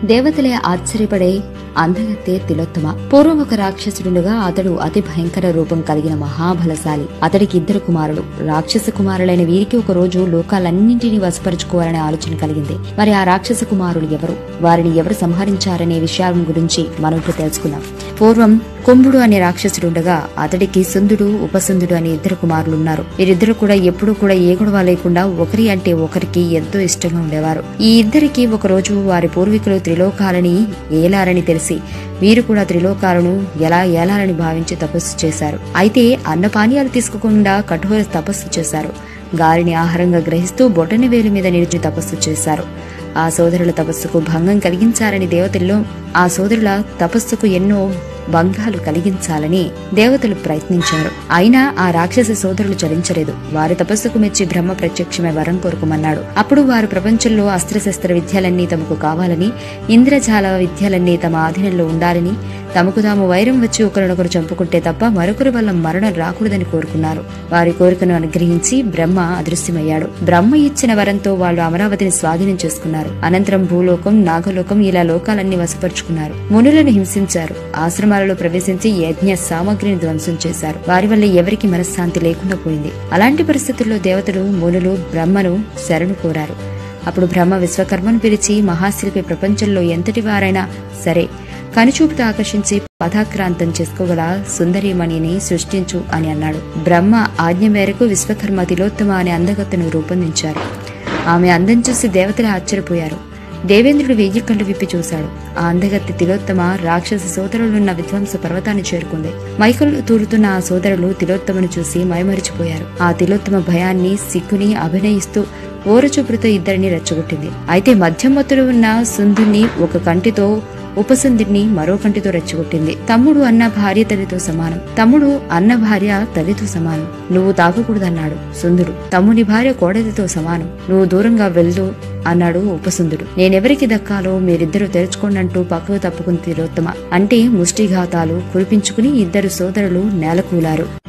దేవతలే ఆశ్చర్యపడే అందగత్తే తిలోత్తమ పూర్వం ఒక రాక్షసుడుగా అతడు అతి భయంకర రూపం కలిగిన మహాబలశాలి అతడికి ఇద్దరు కుమారులు రాక్షస కుమారులైన వీరికి ఒక రోజు లోకాలన్నింటినీ వశపరుచుకోవాలనే ఆలోచన కలిగింది మరి ఆ రాక్షస కుమారులు ఎవరు వారిని ఎవరు సంహరించారనే విషయాల గురించి మనం ఇప్పుడు తెలుసుకుందాం పూర్వం కుంభుడు అనే రాక్షసుడుండగా అతడికి సుందుడు ఉపసుందుడు అనే ఇద్దరు కుమారులు ఉన్నారు వీరిద్దరు కూడా ఎప్పుడూ కూడా ఏ గొడవ లేకుండా ఒకరి అంటే ఒకరికి ఎంతో ఇష్టంగా ఉండేవారు ఈ ఇద్దరికి ఒక రోజు వారి పూర్వీకులు త్రిలోకాలని ఏలారని తెలిసి వీరు కూడా త్రిలోకాలను ఎలా ఏలాలని భావించి తపస్సు చేశారు అయితే అన్నపానీయాలు తీసుకోకుండా కఠోర తపస్సు చేశారు గాలిని ఆహారంగా గ్రహిస్తూ బొటన వేలు మీద నిలిచి తపస్సు చేశారు ఆ సోదరుల తపస్సుకు భంగం కలిగించాలని దేవతల్లో ఆ సోదరుల తపస్సుకు ఎన్నో భంగాలు కలిగించాలని దేవతలు ప్రయత్నించారు అయినా ఆ రాక్షస సోదరులు చలించలేదు వారి తపస్సుకు మెచ్చి బ్రహ్మ ప్రత్యక్షమై వరం కోరుకోమన్నాడు అప్పుడు వారు ప్రపంచంలో అస్త్రశస్త్ర విద్యలన్నీ తమకు కావాలని ఇంద్రజాల విద్యలన్నీ తమ ఆధీనంలో ఉండాలని తమకు తాము వైరం వచ్చి ఒకరినొకరు చంపుకుంటే తప్ప మరొకరి వల్ల మరణం రాకూడదని కోరుకున్నారు వారి కోరికను అనుగ్రహించి బ్రహ్మ అదృశ్యమయ్యాడు బ్రహ్మ ఇచ్చిన వరంతో వాళ్ళు అమరావతిని స్వాధీనం చేసుకున్నారు అనంతరం భూలోకం నాగలోకం ఇలా లోకాలన్నీ వశపరుచుకున్నారు మునులను హింసించారు ఆశ్రమాలలో ప్రవేశించి యజ్ఞ సామగ్రిని ధ్వంసం చేశారు వారి వల్ల ఎవరికి మనశ్శాంతి లేకుండా పోయింది అలాంటి పరిస్థితుల్లో దేవతలు మునులు బ్రహ్మను శరణు కోరారు అప్పుడు బ్రహ్మ విశ్వకర్మను పిలిచి మహాశిల్పి ప్రపంచంలో ఎంతటి వారైనా సరే కనుచూపుతో ఆకర్షించి పదాక్రాంతం చేసుకోగల సుందరీమణిని సృష్టించు అని అన్నాడు బ్రహ్మ ఆజ్ఞ మేరకు విశ్వకర్మ తిలోత్తమ అనే అందగత్తను రూపొందించారు ఆమె అందం చూసి దేవతలు ఆశ్చర్యపోయారు దేవేంద్రుడు వెయ్యి కళ్ళు విప్పి చూశాడు ఆ అందగత్తి తిలోత్తమ రాక్షస సోదరులున్న విధ్వంస పర్వతాన్ని చేరుకుంది మైకలు తూరుతున్న ఆ సోదరులు తిలోత్తమను చూసి మైమరిచిపోయారు ఆ తిలోత్తమ భయాన్ని సిగ్గుని అభినయిస్తూ ఓరచూపులతో ఇద్దరిని రెచ్చగొట్టింది అయితే మధ్యమత్తులు ఉన్న సుందుని ఒక కంటితో ఉపసుందిని మరో కంటితో రెచ్చగొట్టింది తమ్ముడు అన్న భార్య తల్లితో సమానం తమ్ముడు అన్న భార్య తల్లితో సమానం నువ్వు తాకకూడదన్నాడు సుందుడు తమ్ముని భార్య కోడలితో సమానం నువ్వు దూరంగా వెళ్దు అన్నాడు ఉపసుందుడు నేనెవరికి దక్కాలో మీరిద్దరూ తెరుచుకోండి అంటూ పక్కకు తప్పుకుని తిలోత్తమ అంటే ముష్టిఘాతాలు కురిపించుకుని ఇద్దరు సోదరులు నేలకూలారు